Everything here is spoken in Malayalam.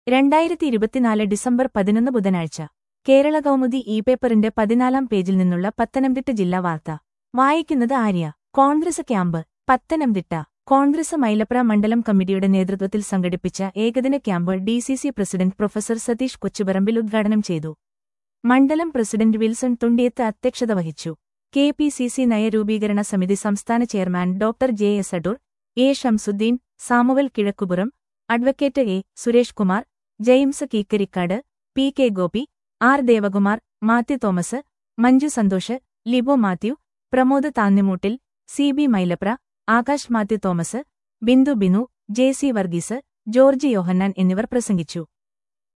രണ്ടായിരത്തി ഇരുപത്തിനാല് ഡിസംബർ പതിനൊന്ന് ബുധനാഴ്ച കേരള കൗമുദി ഇ പേപ്പറിന്റെ പതിനാലാം പേജിൽ നിന്നുള്ള പത്തനംതിട്ട ജില്ലാ വാർത്ത വായിക്കുന്നത് ആര്യ കോൺഗ്രസ് ക്യാമ്പ് പത്തനംതിട്ട കോൺഗ്രസ് മൈലപ്ര മണ്ഡലം കമ്മിറ്റിയുടെ നേതൃത്വത്തിൽ സംഘടിപ്പിച്ച ഏകദിന camp DCC president professor Satheesh Kochuparambil ഉദ്ഘാടനം ചെയ്തു മണ്ഡലം പ്രസിഡന്റ് വിൽസൺ തുണ്ടിയത്ത് അധ്യക്ഷത വഹിച്ചു കെ പി സി സി നയരൂപീകരണ സമിതി സംസ്ഥാന chairman doctor J S Adoor A Shamsuddin Samuel Kizhakkupuram advocate A Suresh Kumar James Keekarikkad P K Gopi R Devakumar Mathew Thomas Manju Santhosh Libo Mathew Pramod Thannimoottil C B Mylapra Akash Mathew Thomas Bindu Binu J C Varghese George Yohannan എന്നിവർ പ്രസംഗിച്ചു